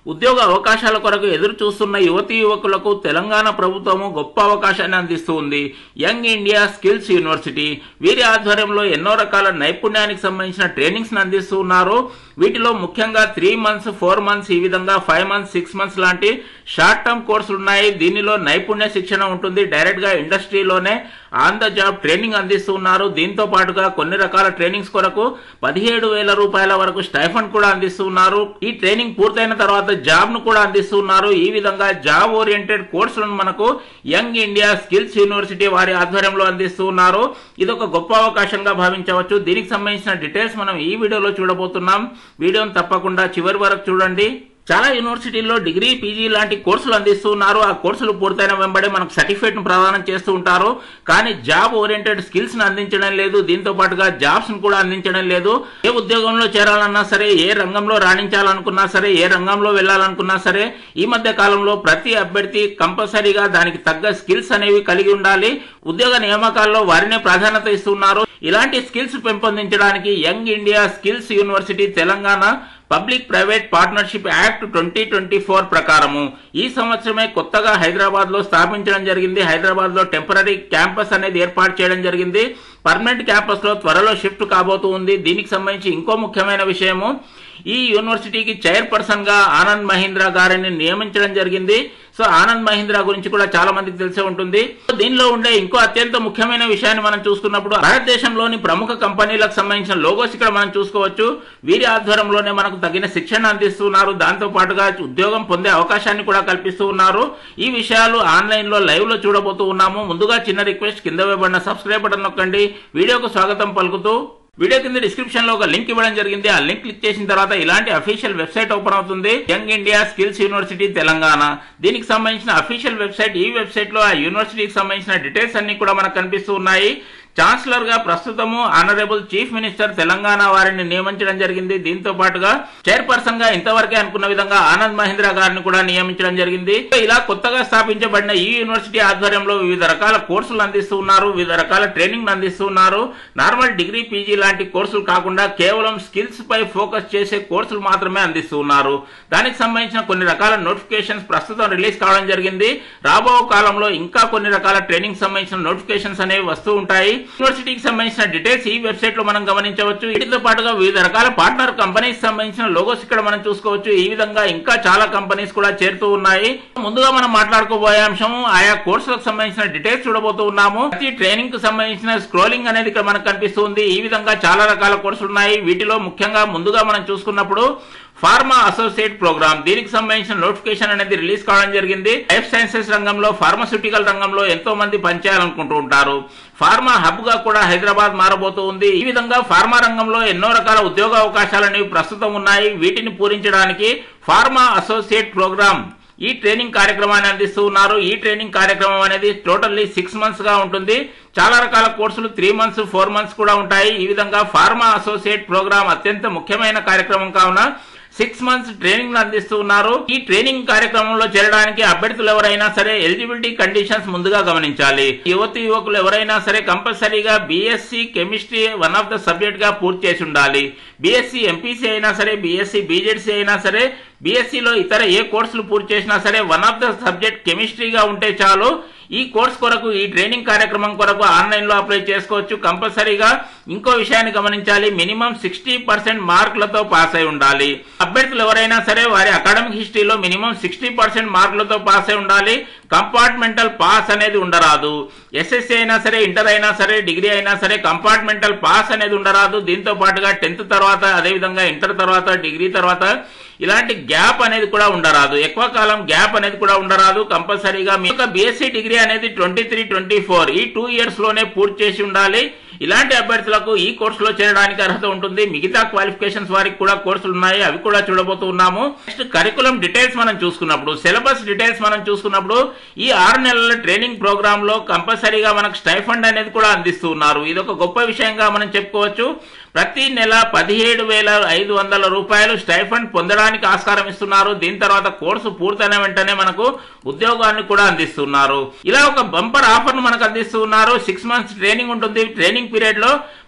ఉద్యోగ అవకాశాల కొరకు ఎదురు చూస్తున్న యువతీ యువకులకు తెలంగాణ ప్రభుత్వము గొప్ప అవకాశాన్ని అందిస్తూ ఉంది యంగ్ ఇండియా స్కిల్స్ యూనివర్సిటీ వీరి ఆధ్వర్యంలో ఎన్నో రకాల నైపుణ్యానికి సంబంధించిన ట్రైనింగ్స్ అందిస్తూ ఉన్నారు వీటిలో ముఖ్యంగా త్రీ మంత్స్ ఫోర్ మంత్స్ ఈ విధంగా ఫైవ్ మంత్స్ సిక్స్ మంత్స్ లాంటి షార్ట్ టర్మ్ కోర్సులు ఉన్నాయి దీనిలో నైపుణ్య శిక్షణ ఉంటుంది డైరెక్ట్ గా ఇండస్ట్రీలోనే ఆన్ ద జాబ్ ట్రైనింగ్ అందిస్తూ ఉన్నారు దీంతో పాటుగా కొన్ని రకాల ట్రైనింగ్స్ కొరకు పదిహేడు వేల రూపాయల వరకు స్టైఫండ్ కూడా అందిస్తూ ఉన్నారు ఈ ట్రైనింగ్ పూర్తయిన తర్వాత జాబ్ ను కూడా అందిస్తూ ఉన్నారు ఈ విధంగా జాబ్ ఓరియంటెడ్ కోర్సులను మనకు యంగ్ ఇండియా స్కిల్స్ యూనివర్సిటీ వారి ఆధ్వర్యంలో అందిస్తూ ఉన్నారు ఇది ఒక గొప్ప అవకాశంగా భావించవచ్చు దీనికి సంబంధించిన డీటెయిల్స్ మనం ఈ వీడియోలో చూడబోతున్నాం వీడియోను తప్పకుండా చివరి వరకు చూడండి చాలా యూనివర్సిటీల్లో డిగ్రీ పీజీ లాంటి కోర్సులు అందిస్తూ ఉన్నారు ఆ కోర్సులు పూర్తయిన వెంబడే మనకు సర్టిఫికేట్ ను ప్రదానం చేస్తూ ఉంటారు కానీ జాబ్ ఓరియంటెడ్ స్కిల్స్ ను అందించడం లేదు దీంతో పాటుగా జాబ్స్ ను కూడా అందించడం లేదు ఏ ఉద్యోగంలో చేరాలన్నా సరే ఏ రంగంలో రాణించాలనుకున్నా సరే ఏ రంగంలో వెళ్ళాలనుకున్నా సరే ఈ మధ్య కాలంలో ప్రతి అభ్యర్థి కంపల్సరీగా దానికి తగ్గ స్కిల్స్ అనేవి కలిగి ఉండాలి ఉద్యోగ నియామకాల్లో వారినే ప్రాధాన్యత ఇస్తున్నారు ఇలాంటి స్కిల్స్ పెంపొందించడానికి young India skills university Telangana public private partnership act twenty twenty four ప్రకారము ఈ సంవత్సరమే కొత్తగా హైదరాబాద్ లో స్థాపించడం జరిగింది హైదరాబాద్ లో టెంపరీ క్యాంపస్ అనేది ఏర్పాటు చేయడం జరిగింది పర్మనెంట్ క్యాంపస్ లో త్వరలో షిఫ్ట్ కాబోతూ ఉంది దీనికి సంబంధించి ఇంకో ముఖ్యమైన విషయము ఈ యూనివర్సిటీకి చైర్పర్సన్ గా ఆనంద్ మహీంద్ర గారిని నియమించడం జరిగింది సో ఆనంద్ మహీంద్ర గురించి కూడా చాలా మందికి తెలిసే ఉంటుంది దీనిలో ఉండే ఇంకో అత్యంత ముఖ్యమైన విషయాన్ని మనం చూసుకున్నప్పుడు భారతదేశంలోని ప్రముఖ కంపెనీలకు సంబంధించిన లోగోస్ ఇక్కడ మనం చూసుకోవచ్చు వీరి ఆధ్వర్యంలోనే మనకు తగిన శిక్షణ అందిస్తున్నారు దాంతో పాటుగా ఉద్యోగం పొందే అవకాశాన్ని కూడా కల్పిస్తూ ఉన్నారు ఈ విషయాలు ఆన్లైన్ లో లైవ్ లో చూడబోతూ ఉన్నాము ముందుగా చిన్న రిక్వెస్ట్ కింద వేయబడిన సబ్స్క్రైబ్ బటన్ నొక్కండి వీడియోకు స్వాగతం పలుకుతూ వీడియో కింద డిస్క్రిప్షన్ లో ఒక లింక్ ఇవ్వడం జరిగింది ఆ లింక్ క్లిక్ చేసిన తర్వాత ఇలాంటి అఫీషియల్ వెబ్సైట్ ఓపెన్ అవుతుంది young India skills university Telangana దీనికి సంబంధించిన అఫీషియల్ వెబ్సైట్ ఈ వెబ్సైట్ లో ఆ యూనివర్సిటీకి సంబంధించిన డీటెయిల్స్ అన్ని కూడా మనకు కనిపిస్తూ ఉన్నాయి ఛాన్సలర్ గా ప్రస్తుతము ఆనరబుల్ చీఫ్ మినిస్టర్ తెలంగాణ వారిని నియమించడం జరిగింది దీంతో పాటుగా చైర్పర్సన్ గా ఇంతవరకే అనుకున్న విధంగా ఆనంద్ మహేంద్ర గారిని కూడా నియమించడం జరిగింది ఇలా కొత్తగా స్థాపించబడిన ఈ యూనివర్సిటీ ఆధ్వర్యంలో వివిధ రకాల కోర్సులు అందిస్తూ ఉన్నారు వివిధ రకాల ట్రైనింగ్ అందిస్తూ ఉన్నారు నార్మల్ డిగ్రీ పీజీ లాంటి కోర్సులు కాకుండా కేవలం స్కిల్స్ పై ఫోకస్ చేసే కోర్సులు మాత్రమే అందిస్తూ ఉన్నారు దానికి సంబంధించిన కొన్ని రకాల నోటిఫికేషన్స్ ప్రస్తుతం రిలీజ్ కావడం జరిగింది రాబో కాలంలో ఇంకా కొన్ని రకాల ట్రైనింగ్ సంబంధించిన నోటిఫికేషన్స్ అనేవి వస్తూ ఉంటాయి యూనివర్సిటీకి సంబంధించిన డీటెయిల్స్ ఈ వెబ్సైట్ లో మనం గమనించవచ్చు వీటితో పాటుగా వివిధ రకాల పార్ట్నర్ కంపెనీస్ సంబంధించిన లోగోస్ ఇక్కడ మనం చూసుకోవచ్చు ఈ విధంగా ఇంకా చాలా కంపెనీస్ కూడా చేరుతూ ఉన్నాయి ముందుగా మనం మాట్లాడుకోబోయే అంశం ఆయా కోర్సులకు సంబంధించిన డీటెయిల్స్ చూడబోతూ ఉన్నాము ప్రతి ట్రైనింగ్ కు సంబంధించిన స్క్రోలింగ్ అనేది ఇక్కడ మనకు కనిపిస్తుంది ఈ విధంగా చాలా రకాల కోర్సులు ఉన్నాయి వీటిలో ముఖ్యంగా ముందుగా మనం చూసుకున్నప్పుడు ఫార్మా అసోసియేట్ ప్రోగ్రామ్ దీనికి సంబంధించిన నోటిఫికేషన్ అనేది రిలీజ్ కావడం జరిగింది లైఫ్ సైన్సెస్ రంగంలో ఫార్మస్యూటికల్ రంగంలో ఎంతో మంది పనిచేయాలనుకుంటూ ఉంటారు ఫార్మా హబ్ గా కూడా హైదరాబాద్ మారబోతూ ఉంది ఈ విధంగా ఫార్మా రంగంలో ఎన్నో రకాల ఉద్యోగ అవకాశాలు అనేవి ప్రస్తుతం ఉన్నాయి వీటిని పూరించడానికి ఫార్మా అసోసియేట్ ప్రోగ్రామ్ ఈ ట్రైనింగ్ కార్యక్రమాన్ని అందిస్తూ ఉన్నారు ఈ ట్రైనింగ్ కార్యక్రమం అనేది టోటల్లీ సిక్స్ మంత్స్ గా ఉంటుంది చాలా రకాల కోర్సులు త్రీ మంత్స్ ఫోర్ మంత్స్ కూడా ఉంటాయి ఈ విధంగా ఫార్మా అసోసియేట్ ప్రోగ్రామ్ అత్యంత ముఖ్యమైన కార్యక్రమం కావున సిక్స్ మంత్స్ ట్రైనింగ్ అందిస్తూ ఉన్నారు ఈ ట్రైనింగ్ కార్యక్రమంలో చేరడానికి అభ్యర్థులు ఎవరైనా సరే ఎలిజిబిలిటీ కండిషన్స్ ముందుగా గమనించాలి యువతి యువకులు ఎవరైనా సరే కంపల్సరీగా BSc chemistry one of the subject గా పూర్తి చేసి ఉండాలి బీఎస్సీ ఎంపీసీ అయినా సరే బీఎస్సీ బీజెడ్సీ అయినా సరే బీఎస్సీలో ఇతర ఏ కోర్సులు పూర్తి చేసినా సరే వన్ ఆఫ్ ద సబ్జెక్ట్ కెమిస్ట్రీగా ఉంటే చాలు ఈ కోర్స్ కొరకు ఈ ట్రైనింగ్ కార్యక్రమం కొరకు ఆన్లైన్ లో అప్లై చేసుకోవచ్చు కంపల్సరీగా ఇంకో విషయాన్ని గమనించాలి మినిమం సిక్స్టీ పర్సెంట్ మార్కులతో పాస్ అయి ఉండాలి అభ్యర్థులు ఎవరైనా సరే వారి అకాడమిక్ హిస్టరీలో మినిమం సిక్స్టీ పర్సెంట్ మార్కులతో పాస్ అయి ఉండాలి కంపార్ట్మెంటల్ పాస్ అనేది ఉండరాదు ఎస్ఎస్సీ అయినా సరే ఇంటర్ అయినా సరే డిగ్రీ అయినా సరే కంపార్ట్మెంటల్ పాస్ అనేది ఉండరాదు దీంతో పాటుగా టెన్త్ తర్వాత అదేవిధంగా ఇంటర్ తర్వాత డిగ్రీ తర్వాత ఇలాంటి గ్యాప్ అనేది కూడా ఉండరాదు ఎక్కువ కాలం గ్యాప్ అనేది కూడా ఉండరాదు కంపల్సరీగా మీ యొక్క బీఎస్సీ డిగ్రీ అనేది ట్వంటీ త్రీ ట్వంటీ ఫోర్ ఈ టూ ఇయర్స్ లోనే పూర్తి చేసి ఉండాలి ఇలాంటి అభ్యర్థులకు ఈ కోర్సులో చేరడానికి అర్హత ఉంటుంది మిగతా క్వాలిఫికేషన్స్ వారికి కూడా కోర్సులు ఉన్నాయి అవి కూడా చూడబోతూ ఉన్నాము నెక్స్ట్ కరికులం డీటెయిల్స్ మనం చూసుకున్నప్పుడు సిలబస్ డీటెయిల్స్ మనం చూసుకున్నప్పుడు ఈ ఆరు నెలల ట్రైనింగ్ ప్రోగ్రామ్ లో కంపల్సరీగా మనకు స్టైఫండ్ అనేది కూడా అందిస్తూ ఉన్నారు ఇది ఒక గొప్ప విషయంగా మనం చెప్పుకోవచ్చు ప్రతి నెల పదిహేడు వేల ఐదు వందల రూపాయలు స్టైఫండ్ పొందడానికి ఆస్కారం ఇస్తున్నారు దీని తర్వాత కోర్సు పూర్తయిన వెంటనే మనకు ఉద్యోగాన్ని కూడా అందిస్తున్నారు ఇలా ఒక బంపర్ ఆఫర్ ను మనకు అందిస్తున్నారు సిక్స్ మంత్స్ ట్రైనింగ్ ఉంటుంది ట్రైనింగ్ పీరియడ్ లో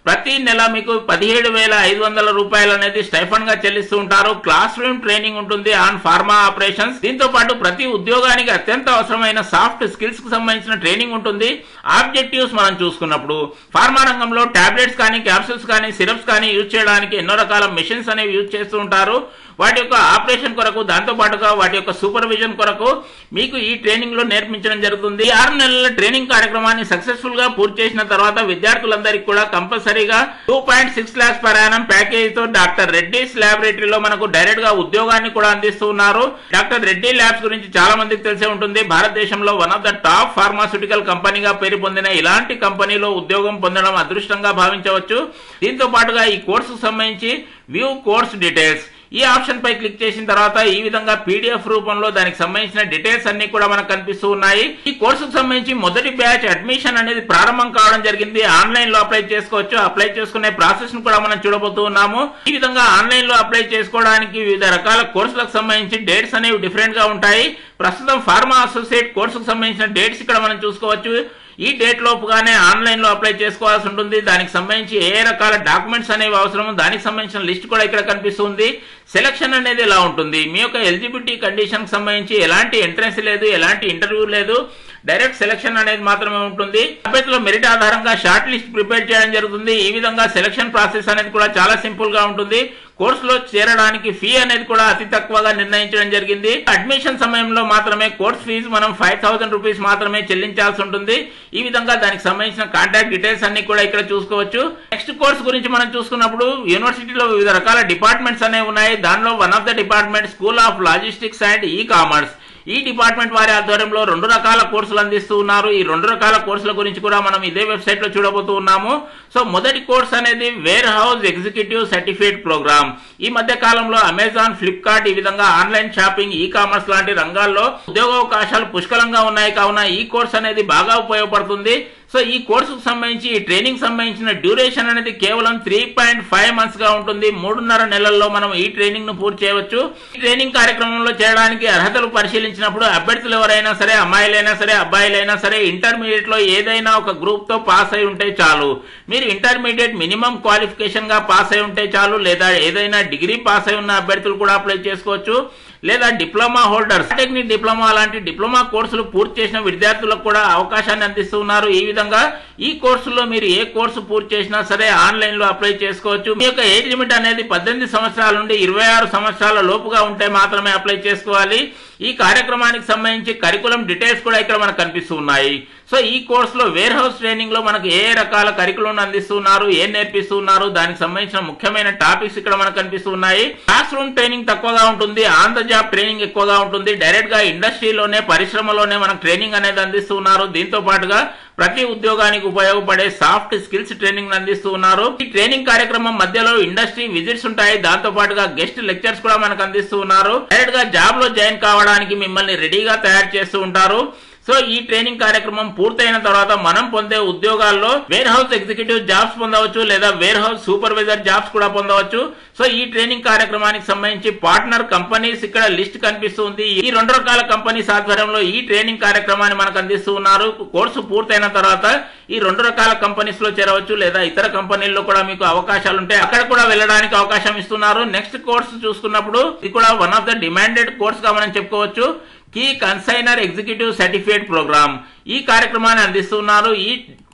ప్రతి నెల మీకు పదిహేడు వేల ఐదు వందల రూపాయలు అనేది స్టైఫండ్ గా చెల్లిస్తూ ఉంటారు క్లాస్ రూమ్ ట్రైనింగ్ ఉంటుంది ఆన్ ఫార్మా ఆపరేషన్స్ దీంతో పాటు ప్రతి ఉద్యోగానికి అత్యంత అవసరమైన సాఫ్ట్ స్కిల్స్ కు సంబంధించిన ట్రైనింగ్ ఉంటుంది ఆబ్జెక్టివ్స్ మనం చూసుకున్నప్పుడు ఫార్మా రంగంలో టాబ్లెట్స్ కానీ క్యాప్సూల్స్ కానీ సిరప్స్ కానీ యూజ్ చేయడానికి ఎన్నో రకాల మెషిన్స్ అనేవి యూజ్ చేస్తూ ఉంటారు వాటి యొక్క ఆపరేషన్ కొరకు దాంతో పాటుగా వాటి యొక్క సూపర్విజన్ కొరకు మీకు ఈ ట్రైనింగ్ లో నేర్పించడం జరుగుతుంది ఈ ఆరు నెలల ట్రైనింగ్ కార్యక్రమాన్ని సక్సెస్ఫుల్ గా పూర్తి చేసిన తర్వాత విద్యార్థులందరికీ కూడా కంపల్సరీగా two point six lakhs per annum package తో డాక్టర్ రెడ్డిస్ ల్యాబొరేటరీలో మనకు డైరెక్ట్ గా ఉద్యోగాన్ని కూడా అందిస్తూ ఉన్నారు డాక్టర్ రెడ్డి ల్యాబ్స్ గురించి చాలా మందికి తెలిసే ఉంటుంది భారతదేశంలో one of the top pharmaceutical కంపెనీగా పేరు పొందిన ఇలాంటి కంపెనీలో ఉద్యోగం పొందడం అదృష్టంగా భావించవచ్చు దీంతో పాటుగా ఈ కోర్సుకు సంబంధించి వ్యూ కోర్స్ డీటెయిల్స్ ఈ ఆప్షన్ పై క్లిక్ చేసిన తర్వాత ఈ విధంగా పీడిఎఫ్ రూపంలో దానికి సంబంధించిన డీటెయిల్స్ అన్ని కూడా మనకు కనిపిస్తూ ఉన్నాయి ఈ కోర్సుకు సంబంధించి మొదటి బ్యాచ్ అడ్మిషన్ అనేది ప్రారంభం కావడం జరిగింది ఆన్లైన్ లో అప్లై చేసుకోవచ్చు అప్లై చేసుకునే ప్రాసెస్ ను కూడా మనం చూడబోతూ ఉన్నాము ఈ విధంగా ఆన్లైన్ లో అప్లై చేసుకోవడానికి వివిధ రకాల కోర్సులకు సంబంధించి డేట్స్ అనేవి డిఫరెంట్ గా ఉంటాయి ప్రస్తుతం ఫార్మా అసోసియేట్ కోర్సుకు సంబంధించిన డేట్స్ ఇక్కడ మనం చూసుకోవచ్చు ఈ డేట్ లోపుగానే ఆన్లైన్ లో అప్లై చేసుకోవాల్సి ఉంటుంది దానికి సంబంధించి ఏ ఏ రకాల డాక్యుమెంట్స్ అనేవి అవసరమో దానికి సంబంధించిన లిస్ట్ కూడా ఇక్కడ కనిపిస్తుంది సెలక్షన్ అనేది ఎలా ఉంటుంది మీ యొక్క ఎలిజిబిలిటీ కండిషన్ కి సంబంధించి ఎలాంటి ఎంట్రన్స్ లేదు ఎలాంటి ఇంటర్వ్యూ లేదు డైరెక్ట్ సెలక్షన్ అనేది మాత్రమే ఉంటుంది అభ్యర్థుల మెరిట్ ఆధారంగా షార్ట్ లిస్ట్ ప్రిపేర్ చేయడం జరుగుతుంది ఈ విధంగా సెలక్షన్ ప్రాసెస్ అనేది కూడా చాలా సింపుల్ గా ఉంటుంది కోర్సులో చేరడానికి ఫీ అనేది కూడా అతి తక్కువగా నిర్ణయించడం జరిగింది అడ్మిషన్ సమయంలో మాత్రమే కోర్స్ ఫీజు మనం ఫైవ్ థౌసండ్ రూపీస్ మాత్రమే చెల్లించాల్సి ఉంటుంది ఈ విధంగా దానికి సంబంధించిన కాంటాక్ట్ డీటెయిల్స్ అన్ని కూడా ఇక్కడ చూసుకోవచ్చు నెక్స్ట్ కోర్స్ గురించి మనం చూసుకున్నప్పుడు యూనివర్సిటీలో వివిధ రకాల డిపార్ట్మెంట్స్ అనేవి ఉన్నాయి దానిలో one of the department school of logistics and e commerce ఈ డిపార్ట్మెంట్ వారి ఆధ్వర్యంలో రెండు రకాల కోర్సులు అందిస్తూ ఉన్నారు ఈ రెండు రకాల కోర్సుల గురించి కూడా మనం ఇదే వెబ్సైట్ లో చూడబోతూ ఉన్నాము సో మొదటి కోర్స్ అనేది warehouse executive certificate programme ఈ మధ్య కాలంలో అమెజాన్ ఫ్లిప్కార్ట్ ఈ విధంగా ఆన్లైన్ షాపింగ్ ఈ కామర్స్ లాంటి రంగాల్లో ఉద్యోగావకాశాలు పుష్కలంగా ఉన్నాయి కావున ఈ కోర్స్ అనేది బాగా ఉపయోగపడుతుంది సో ఈ కోర్సుకు సంబంధించి ఈ ట్రైనింగ్ సంబంధించిన డ్యూరేషన్ అనేది కేవలం త్రీ పాయింట్ ఫైవ్ మంత్స్ గా ఉంటుంది మూడున్నర నెలల్లో మనం ఈ ట్రైనింగ్ ను పూర్తి చేయవచ్చు ఈ ట్రైనింగ్ కార్యక్రమంలో చేయడానికి అర్హతలు పరిశీలించినప్పుడు అభ్యర్థులు ఎవరైనా సరే అమ్మాయిలైనా సరే అబ్బాయిలైనా సరే ఇంటర్మీడియట్ లో ఏదైనా ఒక గ్రూప్ తో పాస్ అయి ఉంటే చాలు మీరు ఇంటర్మీడియట్ మినిమం క్వాలిఫికేషన్ గా పాస్ అయి ఉంటే చాలు లేదా ఏదైనా డిగ్రీ పాస్ అయి ఉన్న అభ్యర్థులు కూడా అప్లై చేసుకోవచ్చు లేదా డిప్లొమా హోల్డర్స్ టెక్నిక్ డిప్లొమా లాంటి డిప్లొమా కోర్సులు పూర్తి చేసిన విద్యార్థులకు కూడా అవకాశాన్ని అందిస్తున్నారు ఈ విధంగా ఈ కోర్సులో మీరు ఏ కోర్సు పూర్తి చేసినా సరే ఆన్లైన్ లో అప్లై చేసుకోవచ్చు మీ యొక్క ఏజ్ లిమిట్ అనేది పద్దెనిమిది సంవత్సరాల నుండి ఇరవై ఆరు సంవత్సరాల లోపుగా ఉంటే మాత్రమే అప్లై చేసుకోవాలి ఈ కార్యక్రమానికి సంబంధించి కరికులం డీటెయిల్స్ కూడా ఇక్కడ మనకు కనిపిస్తూ ఉన్నాయి సో ఈ కోర్సులో వేర్ హౌస్ ట్రైనింగ్ లో మనకు ఏ రకాల కరికులం అందిస్తున్నారు ఏం నేర్పిస్తున్నారు దానికి సంబంధించిన ముఖ్యమైన టాపిక్స్ ఇక్కడ మనకు కనిపిస్తూ ఉన్నాయి క్లాస్ రూమ్ ట్రైనింగ్ తక్కువగా ఉంటుంది ఆన్ ద జాబ్ ట్రైనింగ్ ఎక్కువగా ఉంటుంది డైరెక్ట్ గా ఇండస్ట్రీలోనే పరిశ్రమలోనే మనకు ట్రైనింగ్ అనేది అందిస్తున్నారు దీంతో పాటుగా ప్రతి ఉద్యోగానికి ఉపయోగపడే సాఫ్ట్ స్కిల్స్ ట్రైనింగ్ అందిస్తూ ఉన్నారు ఈ ట్రైనింగ్ కార్యక్రమం మధ్యలో ఇండస్ట్రీ విజిట్స్ ఉంటాయి దాంతో పాటుగా గెస్ట్ లెక్చర్స్ కూడా మనకు అందిస్తూ ఉన్నారు డైరెక్ట్ గా జాబ్ లో జాయిన్ కావడానికి మిమ్మల్ని రెడీగా తయారు చేస్తూ ఉంటారు సో ఈ ట్రైనింగ్ కార్యక్రమం పూర్తయిన తర్వాత మనం పొందే ఉద్యోగాల్లో వేర్ హౌస్ ఎగ్జిక్యూటివ్ జాబ్స్ పొందవచ్చు లేదా వేర్ హౌస్ సూపర్వైజర్ జాబ్స్ కూడా పొందవచ్చు సో ఈ ట్రైనింగ్ కార్యక్రమానికి సంబంధించి పార్ట్నర్ కంపెనీస్ ఇక్కడ లిస్ట్ కనిపిస్తుంది ఈ రెండు రకాల కంపెనీస్ ఆధ్వర్యంలో ఈ ట్రైనింగ్ కార్యక్రమాన్ని మనకు అందిస్తూ ఉన్నారు కోర్సు పూర్తయిన తర్వాత ఈ రెండు రకాల కంపెనీస్ లో చేరవచ్చు లేదా ఇతర కంపెనీల్లో కూడా మీకు అవకాశాలు ఉంటాయి అక్కడ కూడా వెళ్ళడానికి అవకాశం ఇస్తున్నారు నెక్స్ట్ కోర్సు చూసుకున్నప్పుడు ఇది కూడా one of the demanded course గా మనం చెప్పుకోవచ్చు key consignor executive certificate programme ఈ కార్యక్రమాన్ని అందిస్తున్నారు ఈ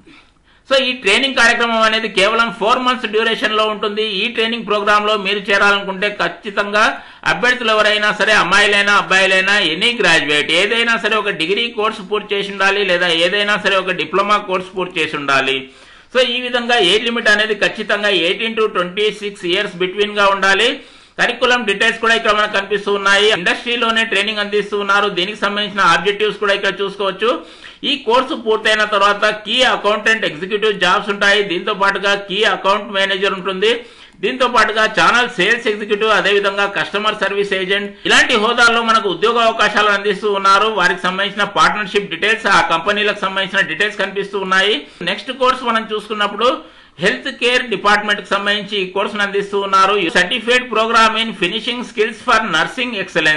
సో ఈ ట్రైనింగ్ కార్యక్రమం అనేది కేవలం ఫోర్ మంత్స్ డ్యూరేషన్ లో ఉంటుంది ఈ ట్రైనింగ్ ప్రోగ్రామ్ లో మీరు చేరాలనుకుంటే ఖచ్చితంగా అభ్యర్థులు ఎవరైనా సరే అమ్మాయిలైనా అబ్బాయిలైనా ఎనీ గ్రాడ్యుయేట్ ఏదైనా సరే ఒక డిగ్రీ కోర్సు పూర్తి చేసి ఉండాలి లేదా ఏదైనా సరే ఒక డిప్లొమా కోర్సు పూర్తి చేసి ఉండాలి సో ఈ విధంగా ఏజ్ లిమిట్ అనేది ఖచ్చితంగా eighteen to twenty six years between గా ఉండాలి కరికులం డీటెయిల్స్ కూడా ఇక్కడ మనకు కనిపిస్తూ ఉన్నాయి ఇండస్ట్రీలోనే ట్రైనింగ్ అందిస్తూ ఉన్నారు దీనికి సంబంధించిన ఆబ్జెక్టివ్స్ కూడా ఇక్కడ చూసుకోవచ్చు ఈ కోర్సు పూర్తయిన తర్వాత కీ అకౌంటెంట్ ఎగ్జిక్యూటివ్ జాబ్స్ ఉంటాయి దీంతో పాటుగా కీ అకౌంట్ మేనేజర్ ఉంటుంది దీంతో పాటుగా ఛానల్ సేల్స్ ఎగ్జిక్యూటివ్ అదేవిధంగా కస్టమర్ సర్వీస్ ఏజెంట్ ఇలాంటి హోదాల్లో మనకు ఉద్యోగ అవకాశాలు అందిస్తూ ఉన్నారు వారికి సంబంధించిన పార్ట్నర్షిప్ డీటెయిల్స్ ఆ కంపెనీలకు సంబంధించిన డీటెయిల్స్ కనిపిస్తూ ఉన్నాయి నెక్స్ట్ కోర్స్ మనం చూసుకున్నప్పుడు హెల్త్ కేర్ డిపార్ట్మెంట్ కి సంబంధించి ఈ కోర్సును అందిస్తూ ఉన్నారు certificate programme in finishing skills for nursing excellence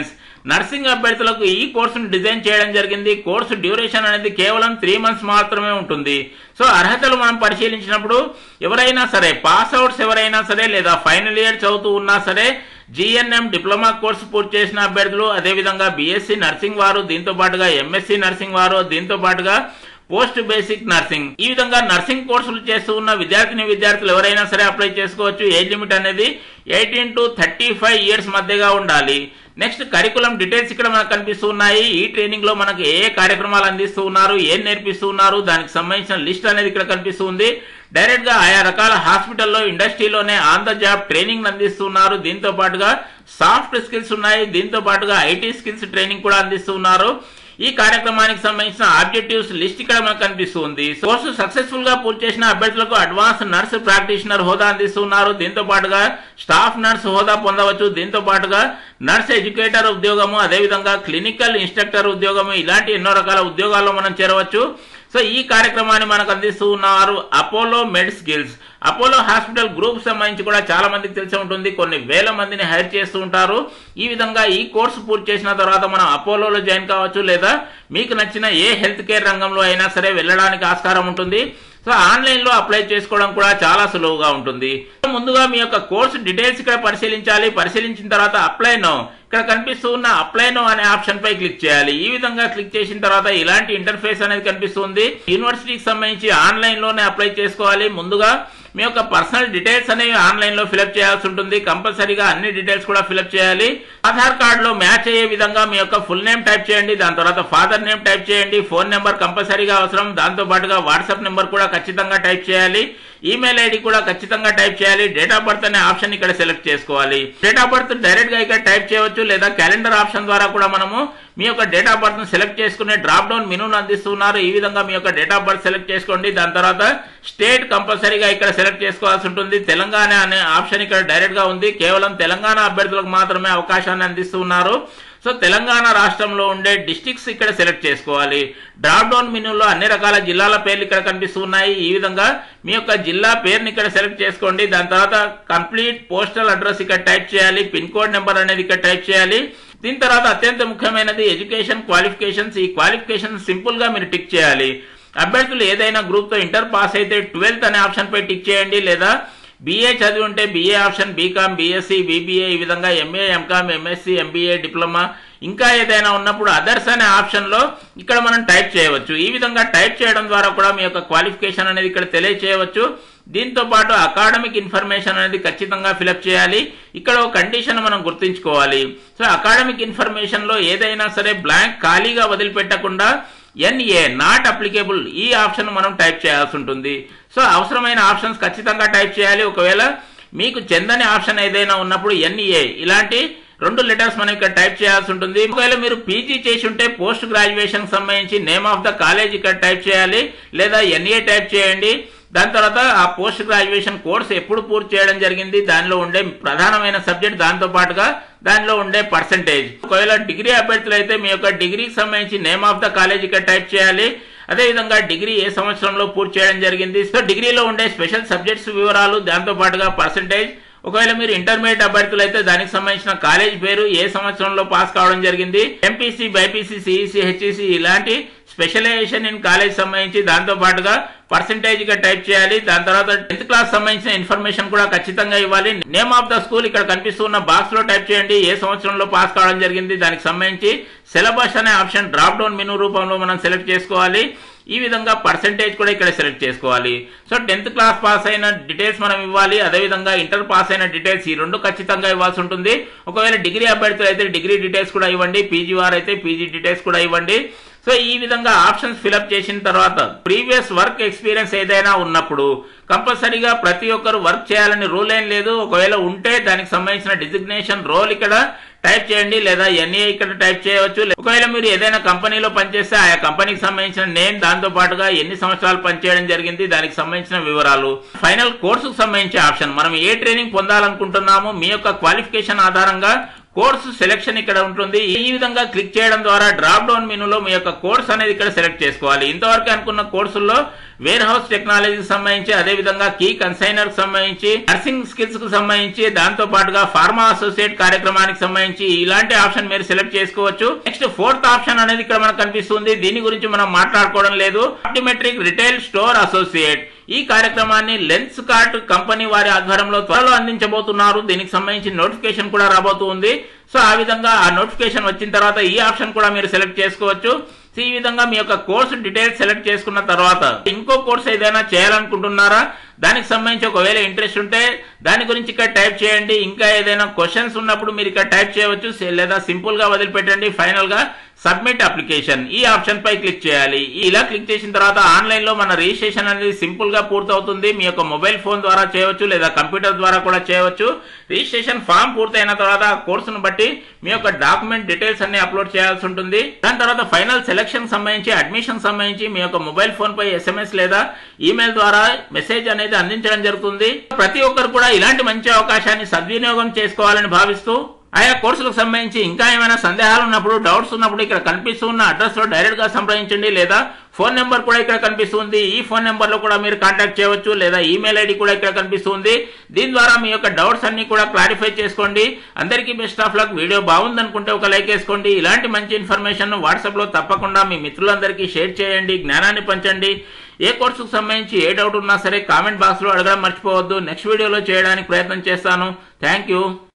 nursing అభ్యర్థులకు ఈ కోర్సును డిజైన్ చేయడం జరిగింది కోర్సు డ్యూరేషన్ అనేది కేవలం త్రీ మంత్స్ మాత్రమే ఉంటుంది సో అర్హతలు మనం పరిశీలించినప్పుడు ఎవరైనా సరే పాస్ అవుట్స్ ఎవరైనా సరే లేదా ఫైనల్ ఇయర్ చదువుతూ ఉన్నా సరే జిఎన్ఎం డిప్లొమా కోర్సు పూర్తి చేసిన అభ్యర్థులు అదేవిధంగా బీఎస్సీ నర్సింగ్ వారు దీంతో పాటుగా ఎంఎస్సీ నర్సింగ్ వారు దీంతో పాటుగా పోస్ట్ బేసిక్ నర్సింగ్ ఈ విధంగా నర్సింగ్ కోర్సులు చేస్తూ ఉన్న విద్యార్థిని విద్యార్థులు ఎవరైనా సరే అప్లై చేసుకోవచ్చు ఏజ్ లిమిట్ అనేది eighteen to thirty five years మధ్యగా ఉండాలి నెక్స్ట్ కరికులం డీటెయిల్స్ ఇక్కడ మనకు కనిపిస్తూ ఉన్నాయి ఈ ట్రైనింగ్ లో మనకు ఏ ఏ కార్యక్రమాలు అందిస్తూ ఉన్నారు ఏం నేర్పిస్తూ ఉన్నారు దానికి సంబంధించిన లిస్ట్ అనేది ఇక్కడ కనిపిస్తుంది డైరెక్ట్ గా ఆయా రకాల హాస్పిటల్లో ఇండస్ట్రీలోనే ఆన్ ద జాబ్ ట్రైనింగ్ అందిస్తున్నారు దీంతో పాటుగా సాఫ్ట్ స్కిల్స్ ఉన్నాయి దీంతో పాటుగా ఐటీ స్కిల్స్ ట్రైనింగ్ కూడా అందిస్తున్నారు ఈ కార్యక్రమానికి సంబంధించిన ఆబ్జెక్టివ్స్ లిస్ట్ ఇక్కడ మనకు కనిపిస్తుంది కోర్సు సక్సెస్ఫుల్ గా పూర్తి చేసిన అభ్యర్థులకు అడ్వాన్స్ నర్స్ ప్రాక్టీషనర్ హోదా అందిస్తున్నారు దీంతో పాటుగా స్టాఫ్ నర్స్ హోదా పొందవచ్చు దీంతో పాటుగా నర్స్ ఎడ్యుకేటర్ ఉద్యోగము అదేవిధంగా క్లినికల్ ఇన్స్ట్రక్టర్ ఉద్యోగము ఇలాంటి ఎన్నో రకాల ఉద్యోగాల్లో మనం చేరవచ్చు సో ఈ కార్యక్రమాన్ని మనకు అందిస్తూ ఉన్నారు Apollo med skills Apollo hospital group సంబంధించి కూడా చాలా మందికి తెలిసి ఉంటుంది కొన్ని వేల మందిని హైర్ చేస్తూ ఉంటారు ఈ విధంగా ఈ కోర్సు పూర్తి చేసిన తర్వాత మనం అపోలోలో జాయిన్ కావచ్చు లేదా మీకు నచ్చిన ఏ హెల్త్ కేర్ రంగంలో అయినా సరే వెళ్ళడానికి ఆస్కారం ఉంటుంది సో ఆన్లైన్ లో అప్లై చేసుకోవడం కూడా చాలా సులువుగా ఉంటుంది ముందుగా మీ యొక్క కోర్సు డీటెయిల్స్ ఇక్కడ పరిశీలించాలి పరిశీలించిన తర్వాత అప్లై నో ఇక్కడ కనిపిస్తూ ఉన్న అప్లై నో అనే ఆప్షన్ పై క్లిక్ చేయాలి ఈ విధంగా క్లిక్ చేసిన తర్వాత ఇలాంటి ఇంటర్ఫేస్ అనేది కనిపిస్తుంది యూనివర్సిటీకి సంబంధించి ఆన్లైన్ లోనే అప్లై చేసుకోవాలి ముందుగా మీ యొక్క పర్సనల్ డీటెయిల్స్ అనేవి ఆన్లైన్ లో ఫిలప్ చేయాల్సి ఉంటుంది కంపల్సరీగా అన్ని డీటెయిల్స్ కూడా ఫిలప్ చేయాలి ఆధార్ కార్డ్ లో మ్యాచ్ అయ్యే విధంగా మీ యొక్క ఫుల్ నేమ్ టైప్ చేయండి దాని తర్వాత ఫాదర్ నేమ్ టైప్ చేయండి ఫోన్ నెంబర్ కంపల్సరీగా అవసరం దాంతో పాటుగా వాట్సాప్ నెంబర్ కూడా ఖచ్చితంగా టైప్ చేయాలి ఈమెయిల్ ఐడి కూడా ఖచ్చితంగా టైప్ చేయాలి డేట్ ఆఫ్ బర్త్ అనే ఆప్షన్ ఇక్కడ సెలెక్ట్ చేసుకోవాలి డేట్ ఆఫ్ బర్త్ డైరెక్ట్ గా ఇక్కడ టైప్ చేయవచ్చు లేదా క్యాలెండర్ ఆప్షన్ ద్వారా కూడా మనము మీ యొక్క డేట్ ఆఫ్ బర్త్ సెలెక్ట్ చేసుకునే డ్రాప్ డౌన్ మెనూను అందిస్తున్నారు ఈ విధంగా మీ యొక్క డేట్ ఆఫ్ బర్త్ సెలెక్ట్ చేసుకోండి దాని తర్వాత స్టేట్ కంపల్సరీగా ఇక్కడ సెలెక్ట్ చేసుకోవాల్సి ఉంటుంది తెలంగాణ అనే ఆప్షన్ ఇక్కడ డైరెక్ట్ గా ఉంది కేవలం తెలంగాణ అభ్యర్థులకు మాత్రమే అవకాశాన్ని అందిస్తున్నారు సో తెలంగాణ రాష్ట్రంలో ఉండే డిస్టిక్స్ ఇక్కడ సెలెక్ట్ చేసుకోవాలి డ్రాప్ డౌన్ మెనూలో అన్ని రకాల జిల్లాల పేర్లు ఇక్కడ కనిపిస్తున్నాయి ఈ విధంగా మీ యొక్క జిల్లా పేరుని ఇక్కడ సెలెక్ట్ చేసుకోండి దాని తర్వాత కంప్లీట్ పోస్టల్ అడ్రస్ ఇక్కడ టైప్ చేయాలి పిన్ కోడ్ నెంబర్ అనేది ఇక్కడ టైప్ చేయాలి దీని తర్వాత అత్యంత ముఖ్యమైనది ఎడ్యుకేషన్ క్వాలిఫికేషన్స్ ఈ క్వాలిఫికేషన్ సింపుల్ గా మీరు టిక్ చేయాలి అభ్యర్థులు ఏదైనా గ్రూప్ తో ఇంటర్ పాస్ అయితే ట్వెల్త్ అనే ఆప్షన్ పై టిక్ చేయండి లేదా బీఏ చదివి ఉంటే BA option BCom BSc BBA ఈ విధంగా MA MCom MSc MBA diploma ఇంకా ఏదైనా ఉన్నప్పుడు అదర్స్ అనే ఆప్షన్ లో ఇక్కడ మనం టైప్ చేయవచ్చు ఈ విధంగా టైప్ చేయడం ద్వారా కూడా మీ యొక్క క్వాలిఫికేషన్ అనేది ఇక్కడ తెలియచేయవచ్చు దీంతో పాటు అకాడమిక్ ఇన్ఫర్మేషన్ అనేది ఖచ్చితంగా ఫిలప్ చేయాలి ఇక్కడ ఒక కండిషన్ మనం గుర్తుంచుకోవాలి సో అకాడమిక్ ఇన్ఫర్మేషన్ లో ఏదైనా సరే బ్లాంక్ ఖాళీగా వదిలిపెట్టకుండా ఎన్ఏ నాట్ అప్లికేబుల్ ఈ ఆప్షన్ మనం టైప్ చేయాల్సి ఉంటుంది సో అవసరమైన ఆప్షన్స్ ఖచ్చితంగా టైప్ చేయాలి ఒకవేళ మీకు చెందని ఆప్షన్ ఏదైనా ఉన్నప్పుడు ఎన్ఏ ఇలాంటి రెండు లెటర్స్ మనం ఇక్కడ టైప్ చేయాల్సి ఉంటుంది ఒకవేళ మీరు పీజీ చేసి ఉంటే పోస్ట్ గ్రాడ్యుయేషన్ సంబంధించి నేమ్ ఆఫ్ ద కాలేజ్ ఇక్కడ టైప్ చేయాలి లేదా ఎన్ఏ టైప్ చేయండి దాని తర్వాత ఆ పోస్ట్ గ్రాడ్యుయేషన్ కోర్స్ ఎప్పుడు పూర్తి చేయడం జరిగింది దానిలో ఉండే ప్రధానమైన సబ్జెక్ట్ దాంతో పాటుగా దానిలో ఉండే పర్సంటేజ్ ఒకవేళ డిగ్రీ అభ్యర్థులు అయితే మీ యొక్క డిగ్రీకి సంబంధించి నేమ్ ఆఫ్ ద కాలేజ్ ఇక్కడ టైప్ చేయాలి అదేవిధంగా డిగ్రీ ఏ సంవత్సరంలో పూర్తి చేయడం జరిగింది సో డిగ్రీలో ఉండే స్పెషల్ సబ్జెక్ట్స్ వివరాలు దాంతో పాటుగా పర్సంటేజ్ ఒకవేళ మీరు ఇంటర్మీడియట్ అభ్యర్థులు అయితే దానికి సంబంధించిన కాలేజ్ పేరు ఏ సంవత్సరంలో పాస్ కావడం జరిగింది ఎంపీసీ బైపీసీ సిఈసి హెచ్ఈసి ఇలాంటి స్పెషలైజేషన్ ఇన్ కాలేజ్ సంబంధించి దాంతో పాటుగా పర్సంటేజ్ గా టైప్ చేయాలి దాని తర్వాత టెన్త్ క్లాస్ సంబంధించిన ఇన్ఫర్మేషన్ కూడా ఖచ్చితంగా ఇవ్వాలి నేమ్ ఆఫ్ ద స్కూల్ ఇక్కడ కనిపిస్తున్న బాక్స్ లో టైప్ చేయండి ఏ సంవత్సరంలో పాస్ కావడం జరిగింది దానికి సంబంధించి సిలబస్ అనే ఆప్షన్ డ్రాప్ డౌన్ మెనూ రూపంలో మనం సెలెక్ట్ చేసుకోవాలి ఈ విధంగా పర్సంటేజ్ కూడా ఇక్కడ సెలెక్ట్ చేసుకోవాలి సో టెన్త్ క్లాస్ పాస్ అయిన డీటెయిల్స్ మనం ఇవ్వాలి అదేవిధంగా ఇంటర్ పాస్ అయిన డీటెయిల్స్ ఈ రెండు ఖచ్చితంగా ఇవ్వాల్సి ఉంటుంది ఒకవేళ డిగ్రీ అభ్యర్థులు అయితే డిగ్రీ డీటెయిల్స్ కూడా ఇవ్వండి పీజీ వారు అయితే పీజీ డీటెయిల్స్ కూడా ఇవ్వండి సో ఈ విధంగా ఆప్షన్స్ ఫిలప్ చేసిన తర్వాత ప్రీవియస్ వర్క్ ఎక్స్పీరియన్స్ ఏదైనా ఉన్నప్పుడు కంపల్సరీగా ప్రతి ఒక్కరు వర్క్ చేయాలని రూల్ ఏం లేదు ఒకవేళ ఉంటే దానికి సంబంధించిన డిజిగ్నేషన్ రోల్ ఇక్కడ టైప్ చేయండి లేదా ఎన్ఏ ఇక్కడ టైప్ చేయవచ్చు ఒకవేళ మీరు ఏదైనా కంపెనీలో పనిచేస్తే ఆయా కంపెనీకి సంబంధించిన నేమ్ దాంతో పాటుగా ఎన్ని సంవత్సరాలు పనిచేయడం జరిగింది దానికి సంబంధించిన వివరాలు ఫైనల్ కోర్సుకు సంబంధించి ఆప్షన్ మనం ఏ ట్రైనింగ్ పొందాలనుకుంటున్నామో మీ యొక్క క్వాలిఫికేషన్ ఆధారంగా కోర్సు సెలెక్షన్ ఇక్కడ ఉంటుంది ఈ విధంగా క్లిక్ చేయడం ద్వారా డ్రాప్ డౌన్ మెనూలో మీ యొక్క కోర్స్ అనేది ఇక్కడ సెలెక్ట్ చేసుకోవాలి ఇంతవరకు అనుకున్న కోర్సుల్లో వేర్ హౌస్ టెక్నాలజీకి సంబంధించి అదే విధంగా కీ కన్సైనర్ కి సంబంధించి నర్సింగ్ స్కిల్స్ కు సంబంధించి దాంతో పాటుగా ఫార్మా అసోసియేట్ కార్యక్రమానికి సంబంధించి ఇలాంటి ఆప్షన్ మీరు సెలెక్ట్ చేసుకోవచ్చు నెక్స్ట్ ఫోర్త్ ఆప్షన్ అనేది ఇక్కడ మనకు కనిపిస్తుంది దీని గురించి మనం మాట్లాడుకోవడం లేదు ఆప్టిమెట్రిక్ రిటైల్ స్టోర్ అసోసియేట్ ఈ కార్యక్రమాన్ని లెన్స్ కార్ట్ కంపెనీ వారి ఆధ్వర్యంలో త్వరలో అందించబోతున్నారు దీనికి సంబంధించి నోటిఫికేషన్ కూడా రాబోతుంది సో ఆ విధంగా ఆ నోటిఫికేషన్ వచ్చిన తర్వాత ఈ ఆప్షన్ కూడా మీరు సెలెక్ట్ చేసుకోవచ్చు సో ఈ విధంగా మీ యొక్క కోర్సు డీటెయిల్స్ సెలెక్ట్ చేసుకున్న తర్వాత ఇంకో కోర్స్ ఏదైనా చేయాలనుకుంటున్నారా దానికి సంబంధించి ఒకవేళ ఇంట్రెస్ట్ ఉంటే దాని గురించి ఇక్కడ టైప్ చేయండి ఇంకా ఏదైనా క్వశ్చన్స్ ఉన్నప్పుడు మీరు ఇక్కడ టైప్ చేయవచ్చు సే- లేదా సింపుల్ గా వదిలిపెట్టండి ఫైనల్ గా సబ్మిట్ అప్లికేషన్ ఈ ఆప్షన్ పై క్లిక్ చేయాలి ఇలా క్లిక్ చేసిన తర్వాత ఆన్లైన్ లో మన రిజిస్ట్రేషన్ అనేది సింపుల్ గా పూర్తవుతుంది మీ యొక్క మొబైల్ ఫోన్ ద్వారా చేయవచ్చు లేదా కంప్యూటర్ ద్వారా కూడా చేయవచ్చు రిజిస్ట్రేషన్ ఫామ్ పూర్తయిన తర్వాత ఆ కోర్సును బట్టి మీ యొక్క డాక్యుమెంట్ డీటెయిల్స్ అన్ని అప్లోడ్ చేయాల్సి ఉంటుంది దాని తర్వాత ఫైనల్ సెలక్షన్ సంబంధించి అడ్మిషన్ సంబంధించి మీ యొక్క మొబైల్ ఫోన్ పై ఎస్ఎంఎస్ లేదా ఈమెయిల్ ద్వారా మెసేజ్ అనేది అందించడం జరుగుతుంది ప్రతి ఒక్కరు కూడా ఇలాంటి మంచి అవకాశాన్ని సద్వినియోగం చేసుకోవాలని భావిస్తూ ఆయా కోర్సులకు సంబంధించి ఇంకా ఏమైనా సందేహాలు ఉన్నప్పుడు డౌట్స్ ఉన్నప్పుడు ఇక్కడ కనిపిస్తున్న అడ్రస్ లో డైరెక్ట్ గా సంప్రదించండి లేదా ఫోన్ నెంబర్ కూడా ఇక్కడ కనిపిస్తుంది ఈ ఫోన్ నెంబర్ లో కూడా మీరు కాంటాక్ట్ చేయవచ్చు లేదా ఈమెయిల్ ఐడి కూడా ఇక్కడ కనిపిస్తుంది దీని ద్వారా మీ యొక్క డౌట్స్ అన్ని కూడా క్లారిఫై చేసుకోండి అందరికీ బెస్ట్ ఆఫ్ లక్ వీడియో బాగుందనుకుంటే ఒక లైక్ వేసుకోండి ఇలాంటి మంచి ఇన్ఫర్మేషన్ వాట్సాప్ లో తప్పకుండా మీ మిత్రులందరికీ షేర్ చేయండి జ్ఞానాన్ని పంచండి ఏ కోర్సుకు సంబంధించి ఏ డౌట్ ఉన్నా సరే కామెంట్ బాక్స్ లో అడగడం మర్చిపోవద్దు నెక్స్ట్ వీడియోలో చేయడానికి ప్రయత్నం చేస్తాను థ్యాంక్ యూ